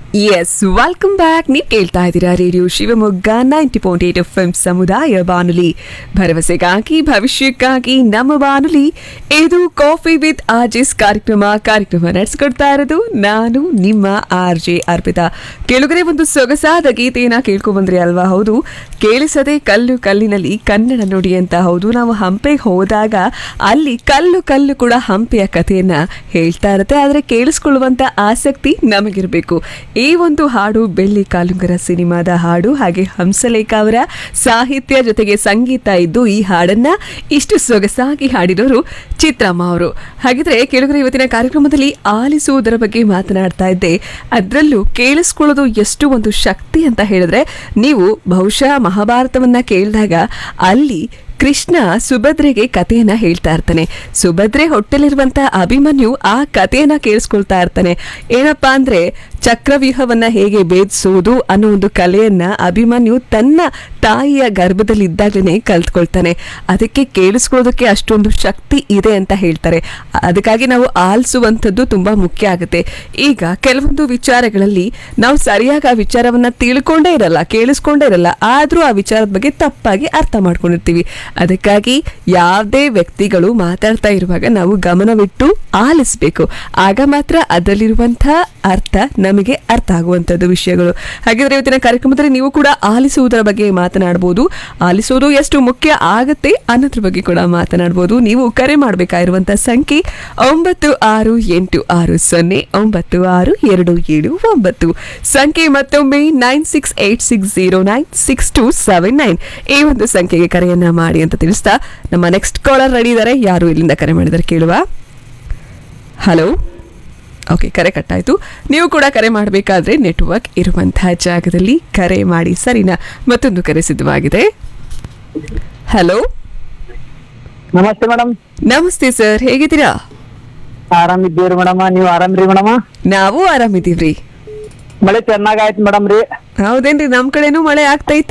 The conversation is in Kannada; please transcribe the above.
ಎಸ್ ವೆಲ್ಕಮ್ ಬ್ಯಾಕ್ ನೀವು ಕೇಳ್ತಾ ಇದ್ದೀರಾ radio Shivamogga ninety point eight F M ಸಮುದಾಯ ಬಾನುಲಿ ಭರವಸೆಗಾಗಿ ಭವಿಷ್ಯಕ್ಕಾಗಿ ನಮ್ಮ ಬಾನುಲಿ ಇದು ಕಾಫಿ ವಿತ್ ಆರ್ಜೆಸ್ ಕಾರ್ಯಕ್ರಮ ಕಾರ್ಯಕ್ರಮ ನಡೆಸ್ಕೊಡ್ತಾ ಇರೋದು ನಾನು ನಿಮ್ಮ ಆರ್ ಜೆ ಅರ್ಪಿತಾ ಕೆಳಗರೆ ಒಂದು ಸೊಗಸಾದ ಗೀತೆಯನ್ನ ಕೇಳ್ಕೊಂಬಂದ್ರಿ ಅಲ್ವಾ ಹೌದು ಕೇಳಿಸದೆ ಕಲ್ಲು ಕಲ್ಲಿನಲ್ಲಿ ಕನ್ನಡ ನುಡಿ ಅಂತ ಹೌದು ನಾವು ಹಂಪೆಗೆ ಹೋದಾಗ ಅಲ್ಲಿ ಕಲ್ಲು ಕಲ್ಲು ಕೂಡ ಹಂಪೆಯ ಕಥೆಯನ್ನ ಹೇಳ್ತಾ ಇರುತ್ತೆ ಆದರೆ ಕೇಳಿಸ್ಕೊಳ್ಳುವಂತ ಆಸಕ್ತಿ ನಮಗಿರಬೇಕು ಈ ಒಂದು ಹಾಡು ಬೆಳ್ಳಿ ಕಾಲುಂಗರ ಸಿನಿಮಾದ ಹಾಡು ಹಾಗೆ ಹಂಸಲೇಖ ಅವರ ಸಾಹಿತ್ಯ ಜೊತೆಗೆ ಸಂಗೀತ ಇದ್ದು ಈ ಹಾಡನ್ನ ಇಷ್ಟು ಸೊಗಸಾಗಿ ಹಾಡಿರೋರು ಚಿತ್ರಮ್ಮ ಅವರು ಹಾಗಿದ್ರೆ ಕೇಳಿದ್ರೆ ಇವತ್ತಿನ ಕಾರ್ಯಕ್ರಮದಲ್ಲಿ ಆಲಿಸುವುದರ ಬಗ್ಗೆ ಮಾತನಾಡ್ತಾ ಇದ್ದೆ ಅದರಲ್ಲೂ ಕೇಳಿಸ್ಕೊಳ್ಳೋದು ಎಷ್ಟು ಒಂದು ಶಕ್ತಿ ಅಂತ ಹೇಳಿದ್ರೆ ನೀವು ಬಹುಶಃ ಮಹಾಭಾರತವನ್ನ ಕೇಳಿದಾಗ ಅಲ್ಲಿ ಕೃಷ್ಣ ಸುಭದ್ರೆಗೆ ಕಥೆಯನ್ನ ಹೇಳ್ತಾ ಇರ್ತಾನೆ ಸುಭದ್ರೆ ಹೊಟ್ಟೆಲಿರುವಂತ ಅಭಿಮನ್ಯು ಆ ಕಥೆಯನ್ನ ಕೇಳಿಸ್ಕೊಳ್ತಾ ಇರ್ತಾನೆ ಏನಪ್ಪಾ ಅಂದ್ರೆ ಚಕ್ರವ್ಯೂಹವನ್ನ ಹೇಗೆ ಭೇದಿಸುವುದು ಅನ್ನೋ ಒಂದು ಕಲೆಯನ್ನ ಅಭಿಮನ್ಯು ತನ್ನ ತಾಯಿಯ ಗರ್ಭದಲ್ಲಿ ಇದ್ದಾಗಲೇ ಕಲ್ತ್ಕೊಳ್ತಾನೆ ಅದಕ್ಕೆ ಕೇಳಿಸ್ಕೊಳ್ಳೋದಕ್ಕೆ ಅಷ್ಟೊಂದು ಶಕ್ತಿ ಇದೆ ಅಂತ ಹೇಳ್ತಾರೆ ಅದಕ್ಕಾಗಿ ನಾವು ಆಲಿಸುವಂಥದ್ದು ತುಂಬಾ ಮುಖ್ಯ ಆಗುತ್ತೆ ಈಗ ಕೆಲವೊಂದು ವಿಚಾರಗಳಲ್ಲಿ ನಾವು ಸರಿಯಾಗಿ ಆ ವಿಚಾರವನ್ನ ತಿಳ್ಕೊಂಡೇ ಇರಲ್ಲ ಕೇಳಿಸ್ಕೊಂಡೇ ಇರಲ್ಲ ಆದ್ರೂ ಆ ವಿಚಾರದ ಬಗ್ಗೆ ತಪ್ಪಾಗಿ ಅರ್ಥ ಮಾಡ್ಕೊಂಡಿರ್ತೀವಿ ಅದಕ್ಕಾಗಿ ಯಾವುದೇ ವ್ಯಕ್ತಿಗಳು ಮಾತಾಡ್ತಾ ಇರುವಾಗ ನಾವು ಗಮನವಿಟ್ಟು ಆಲಿಸ್ಬೇಕು ಆಗ ಮಾತ್ರ ಅದರಲ್ಲಿರುವಂತಹ ಅರ್ಥ ನಮಗೆ ಅರ್ಥ ಆಗುವಂಥದ್ದು ವಿಷಯಗಳು ಹಾಗಿದ್ರೆ ಇವತ್ತಿನ ಕಾರ್ಯಕ್ರಮದಲ್ಲಿ ನೀವು ಕೂಡ ಆಲಿಸುವುದರ ಬಗ್ಗೆ ಮಾತನಾಡಬಹುದು ಆಲಿಸುವುದು ಎಷ್ಟು ಮುಖ್ಯ ಆಗತ್ತೆ ಅನ್ನೋದ್ರ ಬಗ್ಗೆ ಕೂಡ ಮಾತನಾಡಬಹುದು ನೀವು ಕರೆ ಮಾಡಬೇಕಾಗಿರುವಂತಹ ಸಂಖ್ಯೆ ಒಂಬತ್ತು ಆರು ಎಂಟು ಆರು ಸೊನ್ನೆ ಒಂಬತ್ತು ಆರು ಎರಡು ಏಳು ಒಂಬತ್ತು ಸಂಖ್ಯೆ ಮತ್ತೊಮ್ಮೆ nine six eight six zero nine six two seven nine ಈ ಒಂದು ಸಂಖ್ಯೆಗೆ ಕರೆಯನ್ನ ಮಾಡಿ ಅಂತ ತಿಳಿಸ್ತಾ ನಮ್ಮ ನೆಕ್ಸ್ಟ್ ಕಾಲರ್ ರೆಡಿ ಇದ್ದಾರೆ ಯಾರು ಇಲ್ಲಿಂದ ಕರೆ ಮಾಡಿದ್ದಾರೆ ಕೇಳುವ ಹಲೋ ಓಕೆ ಕರೆ ಕಟ್ಟಾಯಿತು ನೀವು ಕೂಡ ಕರೆ ಮಾಡಬೇಕಾದ್ರೆ ನೆಟ್ವರ್ಕ್ ಇರುವಂತಹ ಜಾಗದಲ್ಲಿ ಕರೆ ಮಾಡಿ ಸರಿನಾ ಮತ್ತೊಂದು ಕರೆ ಸಿದ್ಧವಾಗಿದೆ ಹಲೋ ನಮಸ್ತೆ ಮೇಡಮ್ ನಮಸ್ತೆ ಸರ್ ಹೇಗಿದ್ದೀರಾ ಆರಾಮಿದ್ದೀರಿ ಮೇಡಮ್ ನೀವು ಆರಾಮ್ರಿ ಮೇಡಮ್ ನಾವು ಆರಾಮಿದ್ದೀವ್ರಿ ಮಳೆ ಚೆನ್ನಾಗ್ ಆಯ್ತು ಮೇಡಮ್ ರೀ ಹೌದೇನ್ರಿ ನಮ್ ಕಡೆನೂ ಮಳೆ ಆಗ್ತೈತೆ